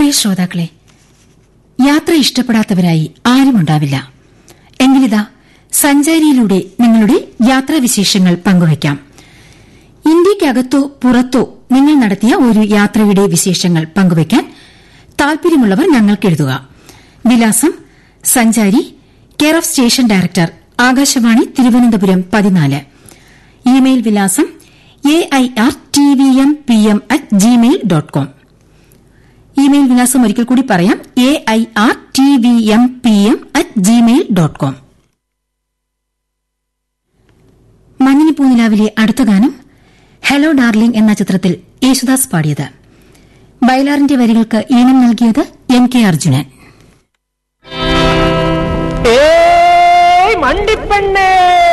പ്രിയ ശ്രോതാക്കളെ യാത്ര ഇഷ്ടപ്പെടാത്തവരായി ആരുമുണ്ടാവില്ല എങ്കിലിതാ സഞ്ചാരിയിലൂടെ നിങ്ങളുടെ യാത്രാവിശേഷങ്ങൾ പങ്കുവയ്ക്കാം ഇന്ത്യക്കകത്തോ പുറത്തോ നിങ്ങൾ നടത്തിയ ഒരു യാത്രയുടെ വിശേഷങ്ങൾ പങ്കുവയ്ക്കാൻ താൽപര്യമുള്ളവർ ഞങ്ങൾക്ക് എഴുതുക വിലാസം Sanchari care of station director Akashvani Thiruvananthapuram പതിനാല് ഇമെയിൽ വിലാസം A I R T V M P M at Gmail dot com email വിലാസം ഒരിക്കൽ കൂടി പറയാം A I R T V M P M at Gmail dot com മഞ്ഞിനി പൂനിലാവിലെ അടുത്ത ഗാനം ഹലോ ഡാർലിംഗ് എന്ന ചിത്രത്തിൽ യേശുദാസ് പാടിയത് വയലാറിന്റെ വരികൾക്ക് ഈണം നൽകിയത് എം കെ അർജുനൻ ഏയ് മണ്ടിപ്പെണ്ണേ